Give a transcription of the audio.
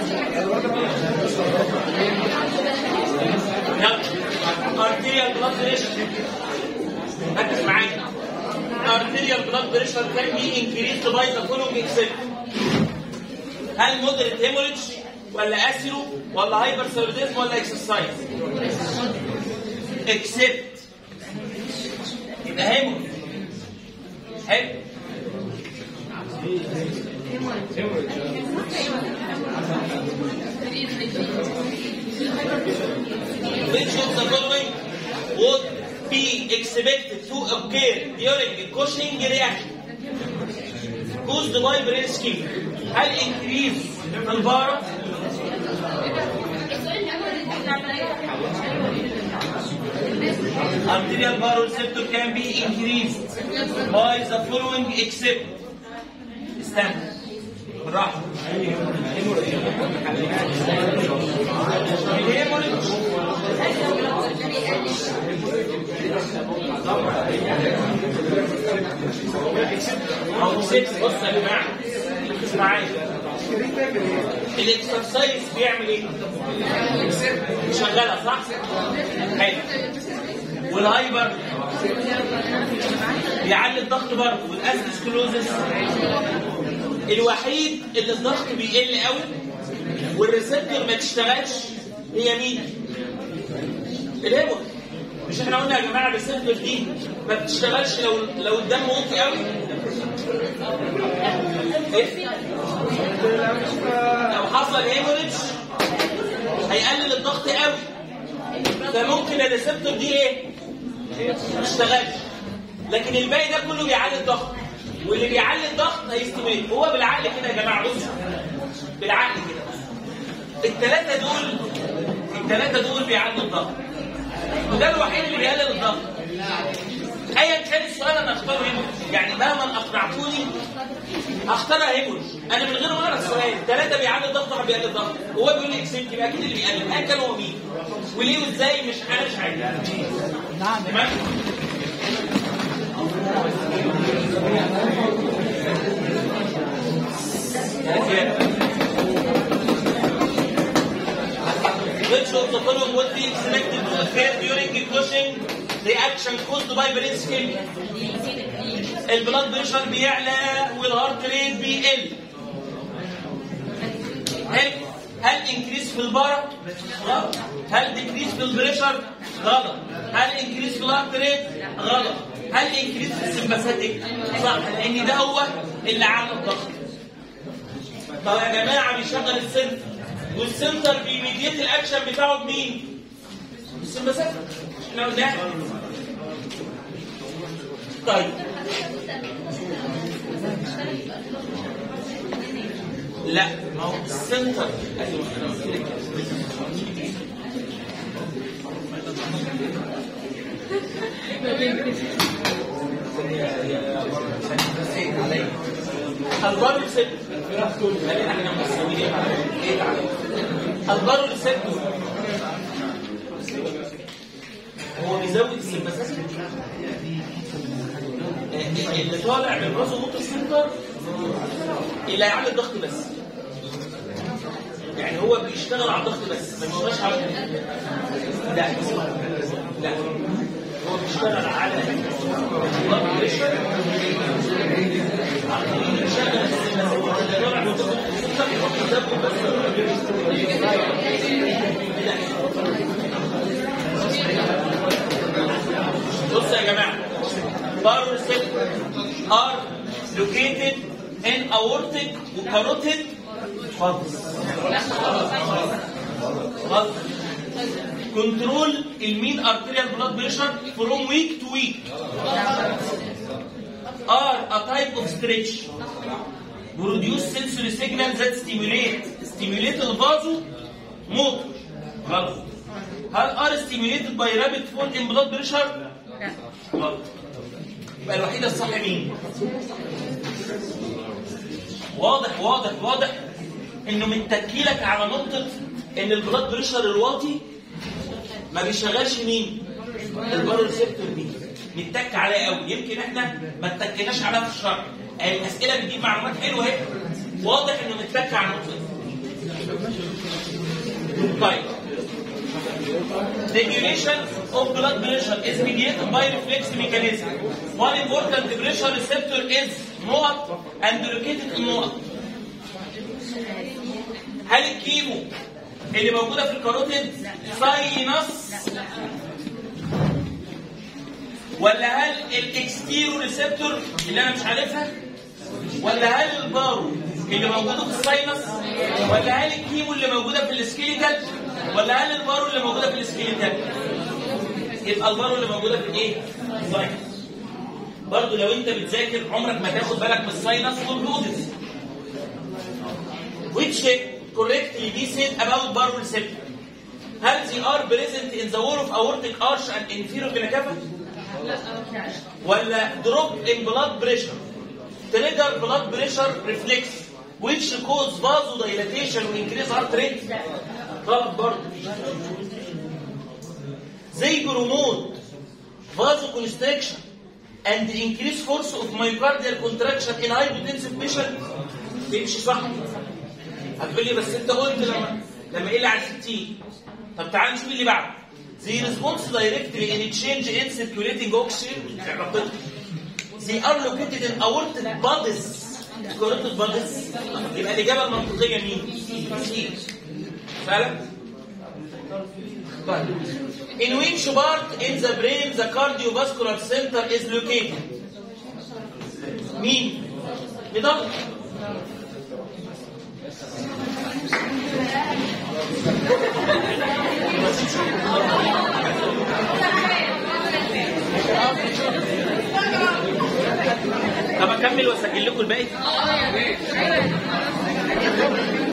يلا ارتيريال بلاد بريشر ركز معايا ارتيريال بلاد بريشر كان بي انكريز باي ذا فولوينج اكسبت هل مودريت هيموريدج ولا اسيرو ولا هايبر ثيروديزم ولا اكسرسايز اكسبت يبقى هيموريدج حلو Which of the following would be expected to occur during Cushing reaction? Caused by brain scheme. هل increase في البارة؟ Arterial baroreceptor can be increased by the following except استنى بالراحة الهيموريدج او ست بص يا جماعه ركز معايا الاكسرسايز بيعمل ايه؟ شغاله صح؟ حلو والهايبر بيعلي الضغط برضه والاسكلوزس الوحيد اللي الضغط بيقل قوي والريسبتور ما تشتغلش هي مين؟ الهيمور مش احنا قلنا يا جماعه الريسبتور دي ما بتشتغلش لو لو الدم واطي قوي إيه؟ لو حصل هيموريدج هيقلل الضغط قوي فممكن الريسبتور دي ايه؟ ما تشتغلش لكن الباقي ده كله بيعلي الضغط واللي بيعلي الضغط هيستمر هو بالعقل كده يا جماعه بصوا بالعقل كده الثلاثه دول الثلاثه دول بيعلوا الضغط وده الوحيد اللي بيقلل الضغط ايا كان السؤال انا اختاره هيموريج يعني مهما اقنعتوني اختارها هيموريج انا من غير ما اقرا السؤال ثلاثه بيعلي الضغط واحد بيقلل الضغط هو بيقول لي اكسبت يبقى اكيد اللي بيقلل ايا كان هو مين وليه وازاي مش انا مش عارف نعم تمام Which of the following would be expected to occur during a Cushing reaction caused by brain ischemia? البلاد بريشر بيعلى والهارت ريت بيقل. هل هل انكريس في البارا؟ غلط. هل ديكريس في البريشر؟ غلط. هل انكريس في الهارت ريت؟ غلط. هل انكريس في السمباثيك؟ صح لان ده هو اللي عامل الضغط. طب يا جماعه بيشغل السنتر والسنتر بيميديت الاكشن بتاعه بمين؟ السمباثيك. احنا قلناها. طيب لا ما هو السنتر البر ست خلينا احنا مسويين البر ست هو بيزود السمباثيك اللي طالع من راسه موتور سنتر اللي هيعمل الضغط بس يعني هو بيشتغل على الضغط بس ما بيشتغلش على لا لا هو بيشتغل على الضغط بريشر بيشتغل اللي طالع من راسه موتور سنتر يحط الضغط بس بص يا جماعه baroreceptor are located in aortic وcarotid خالص خالص كنترول المين arterial blood pressure from week to week are a type of stretch produce sensory signals that stimulate stimulate الفازو موتور غلط هل are stimulated by rapid fall in blood pressure؟ غلط يبقى الوحيده الصح مين؟ واضح واضح واضح انه متكيلك على نقطه ان البلاد بريشر الواطي ما بيشغلش مين؟ الباروريسبتور دي متك عليه قوي يمكن احنا ما اتكناش عليها في الشرح الاسئله بتجيب معلومات حلوه اهي واضح انه متك على النقطه دي Regulation of blood pressure is mediated by reflex mechanism. One important pressure receptor is NOAC and located in NOAC. هل الكيمو اللي موجوده في الكاروتيد ساينس ولا هل الاكستيرو ريسبتور اللي انا مش عارفها ولا هل البارو اللي موجوده في الساينس ولا هل الكيمو اللي موجوده في السكيليتال ولا هل البارو اللي موجوده في السكيليتال يبقى البارو اللي موجوده في الايه الساينس برضه لو انت بتذاكر عمرك ما تاخد بالك من الساينس والبلودز which correctly be said about baroreceptor هل they are present in the wall of aortic arch and inferior vena cava ولا drop in blood pressure trigger blood pressure reflex which cause vasodilation و increase heart rate غلط برضه they promote vasoconstriction and increase force of myocardial contraction in hypotensive patient تمشي صح هتقول لي بس انت قلت لما لما قل على 60 طب تعال نشوف اللي بعده The response directly in change in circulating oxygen علاقتها They are located in aortic bodies carotid bodies يبقى الإجابة المنطقية مين؟ سي فعلا؟ طيب In which part in the brain the cardiovascular center is located? مين؟ بضغط طب اكمل واسجل لكم الباقي